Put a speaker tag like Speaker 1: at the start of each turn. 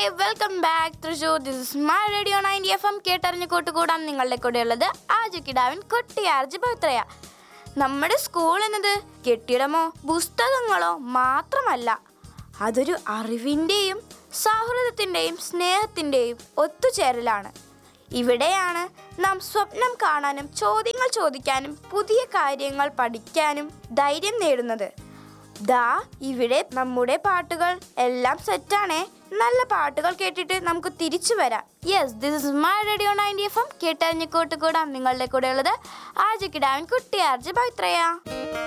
Speaker 1: welcome back Thrissur this is my radio ninety F M കേട്ടറിഞ്ഞ് കൂട്ടുകൂടാൻ നിങ്ങളുടെ കൂടെയുള്ളത് ആജു കിടാവിൻ കൊട്ടിയാർജ് പവിത്രയ നമ്മുടെ സ്കൂൾ എന്നത് കെട്ടിടമോ പുസ്തകങ്ങളോ മാത്രമല്ല അതൊരു അറിവിൻ്റെയും സൗഹൃദത്തിൻ്റെയും സ്നേഹത്തിൻ്റെയും ഒത്തുചേരലാണ് ഇവിടെയാണ് നാം സ്വപ്നം കാണാനും ചോദ്യങ്ങൾ ചോദിക്കാനും പുതിയ കാര്യങ്ങൾ പഠിക്കാനും ധൈര്യം നേടുന്നത് ദാ ഇവിടെ നമ്മുടെ പാട്ടുകൾ എല്ലാം സെറ്റാണേ നല്ല പാട്ടുകൾ കേട്ടിട്ട് നമുക്ക് തിരിച്ചു വരാം yes this is my radio ninety F M കേട്ടറിഞ്ഞ് കൂട്ടുകൂടാം നിങ്ങളുടെ കൂടെയുള്ളത് ആജക്കിടാവൻ കുട്ടിയാർജ് പവിത്രയ